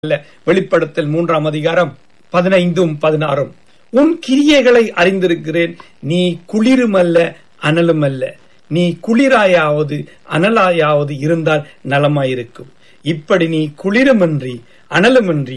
அல்ல வெளிப்படுத்தல் மூன்றாம் அதிகாரம் பதினைந்தும் பதினாறும் உன் கிரியைகளை அறிந்திருக்கிறேன் நீ குளிருமல்ல அனலுமல்ல நீ குளிராயாவது அனலாயாவது இருந்தால் நலமாயிருக்கும் இப்படி நீ குளிருமின்றி அனலுமின்றி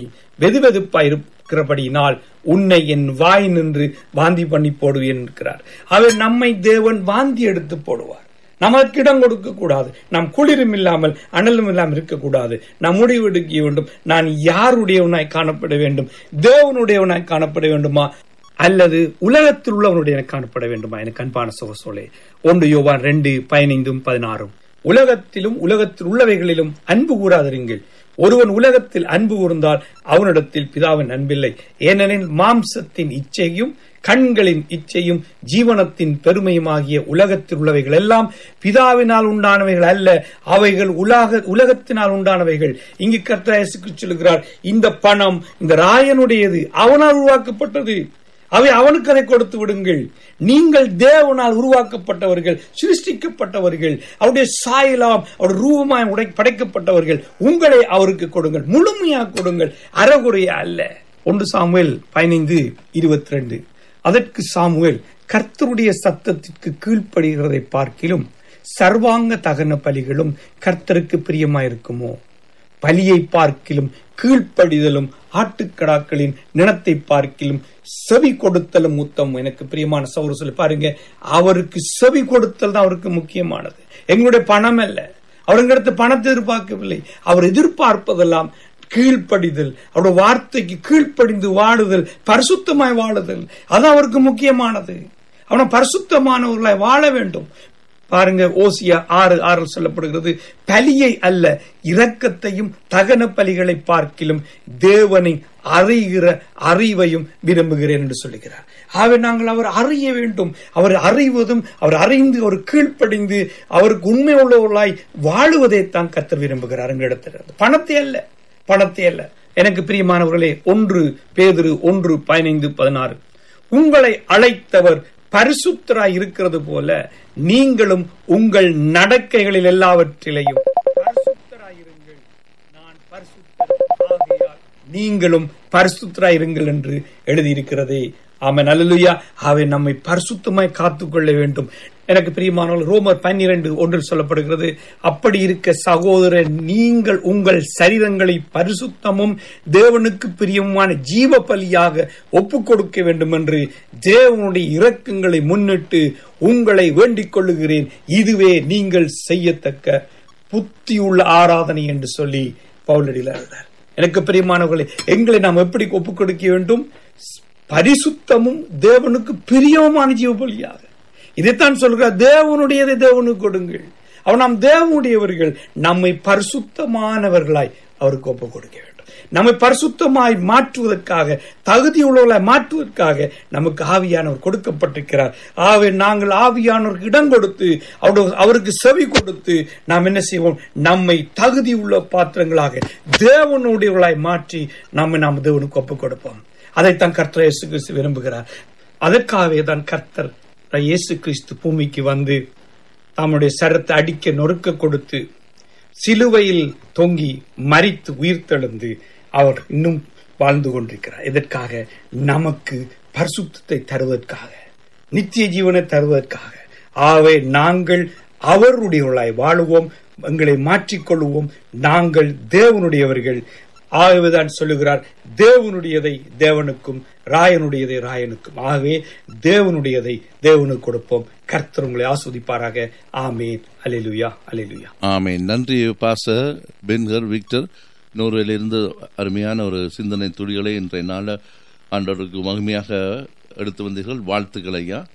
வெதுவெதுப்பாயிருக்கிறபடியினால் உன்னை என் வாய் நின்று வாந்தி பண்ணி போடுவேன் என்கிறார் அவர் நம்மை தேவன் வாந்தி எடுத்து போடுவார் நமக்கு இடம் கொடுக்க கூடாது நாம் குளிரும் இல்லாமல் அனலும் இல்லாமல் இருக்கக்கூடாது நாம் முடிவு எடுக்க வேண்டும் நான் யாருடையவனாய் காணப்பட வேண்டும் தேவனுடையவனாய் காணப்பட வேண்டுமா அல்லது உலகத்தில் உள்ளவனுடைய காணப்பட வேண்டுமா எனக்கு அன்பான சோசோலே ஒன்று யோவான் ரெண்டு பதினைந்தும் பதினாறும் உலகத்திலும் உலகத்தில் உள்ளவைகளிலும் அன்பு கூறாதிருங்கள் ஒருவன் உலகத்தில் அன்பு கூர்ந்தால் அவனிடத்தில் பிதாவின் அன்பில்லை ஏனெனில் மாம்சத்தின் இச்சையும் கண்களின் இச்சையும் ஜீவனத்தின் பெருமையுமாகிய உலகத்தில் உள்ளவைகள் எல்லாம் பிதாவினால் உண்டானவைகள் அல்ல அவைகள் உலக உலகத்தினால் உண்டானவைகள் இங்கு கர்த்தராயசுக்கு சொல்லுகிறார் இந்த பணம் இந்த ராயனுடையது அவனால் உருவாக்கப்பட்டது அவை அவனுக்கு அதை கொடுத்து விடுங்கள் நீங்கள் தேவனால் உருவாக்கப்பட்டவர்கள் சிருஷ்டிக்கப்பட்டவர்கள் அவருடைய சாயலாம் அவருடைய ரூபமாய் உடை படைக்கப்பட்டவர்கள் உங்களை அவருக்கு கொடுங்கள் முழுமையாக கொடுங்கள் அறகுறையா அல்ல ஒன்று சாமுவேல் பதினைந்து இருபத்தி ரெண்டு அதற்கு சாமுவேல் கர்த்தருடைய சத்தத்திற்கு கீழ்ப்படுகிறதை பார்க்கிலும் சர்வாங்க தகன பலிகளும் கர்த்தருக்கு பிரியமாயிருக்குமோ பலியை பார்க்கிலும் கீழ்ப்படிதலும் ஆட்டுக்கடாக்களின் நினத்தை பார்க்கிலும் செவி கொடுத்தலும் முத்தம் எனக்கு பிரியமான சௌர சொல்லி பாருங்க அவருக்கு செவி கொடுத்தல் தான் அவருக்கு முக்கியமானது எங்களுடைய பணம் அல்ல அவருங்கிறது பணத்தை எதிர்பார்க்கவில்லை அவர் எதிர்பார்ப்பதெல்லாம் கீழ்ப்படிதல் அவருடைய வார்த்தைக்கு கீழ்ப்படிந்து வாழுதல் பரிசுத்தமாய் வாழுதல் அது அவருக்கு முக்கியமானது அவனை பரிசுத்தமானவர்களாய் வாழ வேண்டும் பாருங்க ஓசியா ஆறு ஆறில் சொல்லப்படுகிறது பலியை அல்ல இரக்கத்தையும் தகன பலிகளை பார்க்கிலும் தேவனை அறிகிற அறிவையும் விரும்புகிறேன் என்று சொல்லுகிறார் ஆகவே நாங்கள் அவர் அறிய வேண்டும் அவர் அறிவதும் அவர் அறிந்து அவர் கீழ்ப்படிந்து அவருக்கு உண்மை உள்ளவர்களாய் வாழுவதை தான் கத்தர் விரும்புகிறார் எங்களிடத்தில் பணத்தை அல்ல பணத்தை அல்ல எனக்கு பிரியமானவர்களே ஒன்று பேதிரு ஒன்று பதினைந்து பதினாறு உங்களை அழைத்தவர் பரிசுத்தராய் இருக்கிறது போல நீங்களும் உங்கள் நடக்கைகளில் எல்லாவற்றிலையும் பரிசுத்தராயிருங்கள் நான் பரிசுத்தர் ஆகையால் நீங்களும் பரிசுத்தராயிருங்கள் என்று எழுதியிருக்கிறதே ஆமன் அல்லலுயா அவை நம்மை பரிசுத்தமாய் காத்துக்கொள்ள வேண்டும் எனக்கு பிரியமானவர்கள் ரோமர் பன்னிரண்டு ஒன்றில் சொல்லப்படுகிறது அப்படி இருக்க சகோதரர் நீங்கள் உங்கள் சரீரங்களை பரிசுத்தமும் தேவனுக்கு பிரியமான ஜீவ பலியாக ஒப்பு கொடுக்க வேண்டும் என்று தேவனுடைய இரக்கங்களை முன்னிட்டு உங்களை வேண்டிக் கொள்ளுகிறேன் இதுவே நீங்கள் செய்யத்தக்க புத்தியுள்ள ஆராதனை என்று சொல்லி பவுலடியில் எழுதார் எனக்கு பிரியமானவர்களை எங்களை நாம் எப்படி ஒப்புக் கொடுக்க வேண்டும் பரிசுத்தமும் தேவனுக்கு பிரியமான ஜீவ பலியாக இதைத்தான் சொல்கிறார் தேவனுடையதை தேவனுக்கு கொடுங்கள் அவர் நாம் தேவனுடையவர்கள் நம்மை பரிசுத்தமானவர்களாய் அவருக்கு ஒப்பு கொடுக்க வேண்டும் நம்மை பரிசுத்தமாய் மாற்றுவதற்காக தகுதி உள்ளவர்களாய் மாற்றுவதற்காக நமக்கு ஆவியானவர் கொடுக்கப்பட்டிருக்கிறார் ஆகவே நாங்கள் ஆவியானவருக்கு இடம் கொடுத்து அவருக்கு செவி கொடுத்து நாம் என்ன செய்வோம் நம்மை தகுதி உள்ள பாத்திரங்களாக தேவனுடையவர்களாய் மாற்றி நம்மை நாம் தேவனுக்கு ஒப்பு கொடுப்போம் அதைத்தான் கர்த்தர் இயேசு கிறிஸ்து விரும்புகிறார் அதற்காகவே தான் கர்த்தர் இயேசு கிறிஸ்து பூமிக்கு வந்து தம்முடைய சரத்தை அடிக்க நொறுக்க கொடுத்து சிலுவையில் தொங்கி மறித்து உயிர்த்தெழுந்து அவர் இன்னும் வாழ்ந்து கொண்டிருக்கிறார் இதற்காக நமக்கு பரிசுத்தத்தை தருவதற்காக நித்திய ஜீவனை தருவதற்காக ஆகவே நாங்கள் அவருடையவர்களாய் வாழுவோம் எங்களை மாற்றிக்கொள்வோம் நாங்கள் தேவனுடையவர்கள் ஆகவேதான் சொல்லுகிறார் தேவனுடையதை தேவனுக்கும் ராயனுடையதை ராயனுக்கும் ஆகவே தேவனுடையதை தேவனுக்கு கொடுப்போம் கர்த்தர் உங்களை ஆஸ்வதிப்பாராக ஆமேன் அலிலுயா அலிலுயா ஆமேன் நன்றி பாச பென்கர் விக்டர் நோர்வேலிருந்து அருமையான ஒரு சிந்தனை துளிகளை இன்றைய நாள ஆண்டவருக்கு மகிமையாக எடுத்து வந்தீர்கள் வாழ்த்துக்கள் ஐயா